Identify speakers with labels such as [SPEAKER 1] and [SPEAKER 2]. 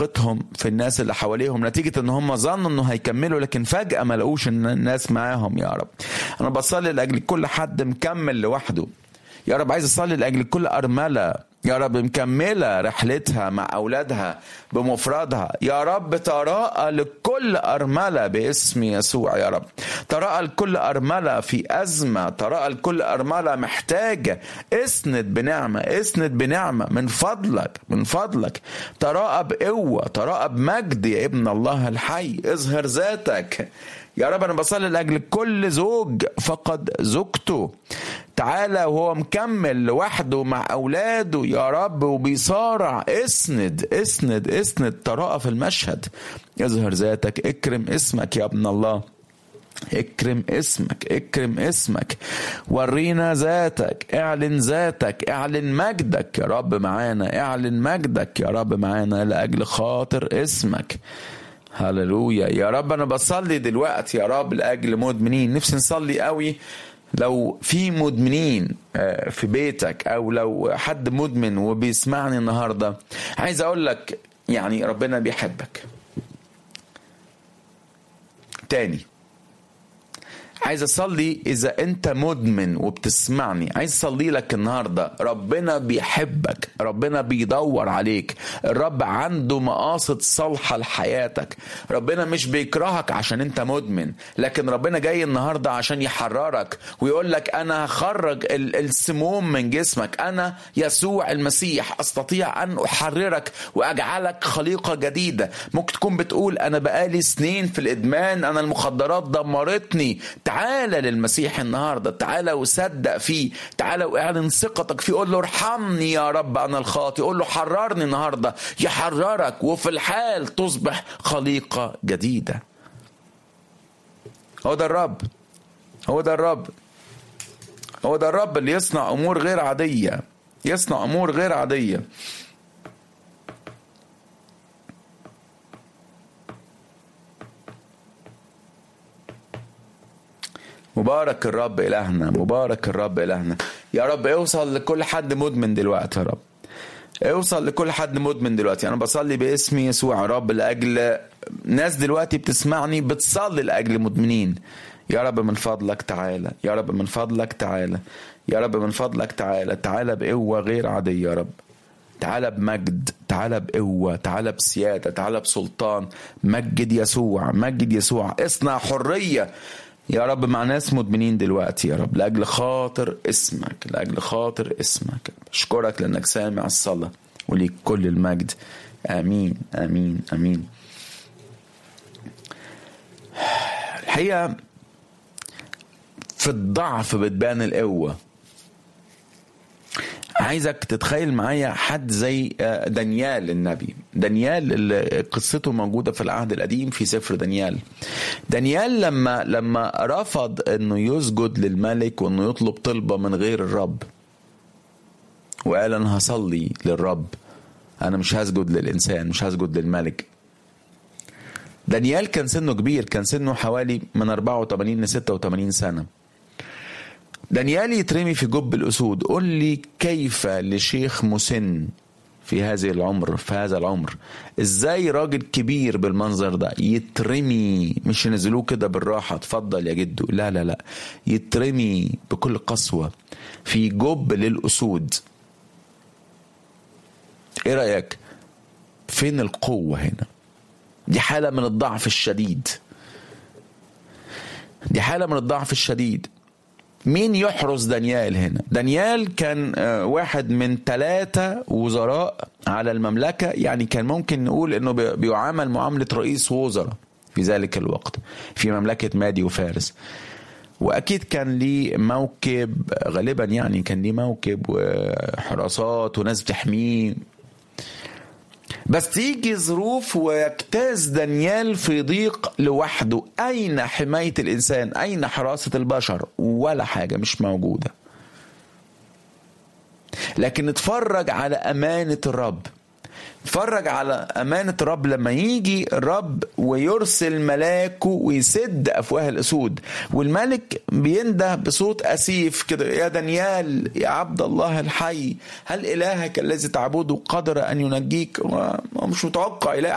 [SPEAKER 1] رغبتهم في الناس اللي حواليهم نتيجة ان هم ظنوا انه هيكملوا لكن فجأة ما لقوش ان الناس معاهم يا رب انا بصلي لاجل كل حد مكمل لوحده يا رب عايز اصلي لاجل كل ارمله يا رب مكمله رحلتها مع اولادها بمفردها يا رب تراءى لكل ارمله باسم يسوع يا رب تراءى لكل ارمله في ازمه تراءى لكل ارمله محتاجه اسند بنعمه اسند بنعمه من فضلك من فضلك تراءى بقوه تراءى بمجد يا ابن الله الحي اظهر ذاتك يا رب انا بصلي لاجل كل زوج فقد زوجته تعالى وهو مكمل لوحده مع اولاده يا رب وبيصارع اسند اسند اسند تراءى في المشهد اظهر ذاتك اكرم اسمك يا ابن الله اكرم اسمك اكرم اسمك ورينا ذاتك اعلن ذاتك اعلن مجدك يا رب معانا اعلن مجدك يا رب معانا لاجل خاطر اسمك هللويا يا رب انا بصلي دلوقتي يا رب لاجل مدمنين نفسي نصلي قوي لو في مدمنين في بيتك او لو حد مدمن وبيسمعني النهارده عايز اقول لك يعني ربنا بيحبك تاني عايز اصلي اذا انت مدمن وبتسمعني عايز اصلي لك النهارده ربنا بيحبك ربنا بيدور عليك الرب عنده مقاصد صالحه لحياتك ربنا مش بيكرهك عشان انت مدمن لكن ربنا جاي النهارده عشان يحررك ويقول لك انا هخرج السموم من جسمك انا يسوع المسيح استطيع ان احررك واجعلك خليقه جديده ممكن تكون بتقول انا بقالي سنين في الادمان انا المخدرات دمرتني تعالى للمسيح النهارده تعالى وصدق فيه تعالى واعلن ثقتك فيه قول له ارحمني يا رب انا الخاطئ قول له حررني النهارده يحررك وفي الحال تصبح خليقه جديده هو ده الرب هو ده الرب هو ده الرب اللي يصنع امور غير عاديه يصنع امور غير عاديه مبارك الرب إلهنا مبارك الرب إلهنا يا رب اوصل لكل حد مدمن دلوقتي يا رب اوصل لكل حد مدمن دلوقتي انا بصلي باسم يسوع يا رب لاجل ناس دلوقتي بتسمعني بتصلي لاجل مدمنين يا رب من فضلك تعالى يا رب من فضلك تعالى يا رب من فضلك تعالى تعالى بقوة غير عادية يا رب تعالى بمجد تعالى بقوة تعالى بسيادة تعالى بسلطان مجد يسوع مجد يسوع اصنع حرية يا رب مع ناس مدمنين دلوقتي يا رب لاجل خاطر اسمك لاجل خاطر اسمك اشكرك لانك سامع الصلاه وليك كل المجد امين امين امين الحقيقه في الضعف بتبان القوه عايزك تتخيل معايا حد زي دانيال النبي دانيال اللي قصته موجوده في العهد القديم في سفر دانيال دانيال لما لما رفض انه يسجد للملك وانه يطلب طلبه من غير الرب وقال انا هصلي للرب انا مش هسجد للانسان مش هسجد للملك دانيال كان سنه كبير كان سنه حوالي من 84 ل 86 سنه دانيال يترمي في جب الأسود قل لي كيف لشيخ مسن في هذه العمر في هذا العمر ازاي راجل كبير بالمنظر ده يترمي مش ينزلوه كده بالراحة اتفضل يا جدو لا لا لا يترمي بكل قسوة في جب للأسود ايه رأيك فين القوة هنا دي حالة من الضعف الشديد دي حالة من الضعف الشديد مين يحرس دانيال هنا دانيال كان واحد من ثلاثة وزراء على المملكة يعني كان ممكن نقول انه بيعامل معاملة رئيس وزراء في ذلك الوقت في مملكة مادي وفارس واكيد كان ليه موكب غالبا يعني كان ليه موكب وحراسات وناس بتحميه بس تيجي ظروف ويجتاز دانيال في ضيق لوحده أين حماية الإنسان أين حراسة البشر ولا حاجة مش موجودة لكن اتفرج على أمانة الرب اتفرج على أمانة الرب لما يجي الرب ويرسل ملاكه ويسد أفواه الأسود والملك بينده بصوت أسيف كده يا دانيال يا عبد الله الحي هل إلهك الذي تعبده قدر أن ينجيك مش متوقع إله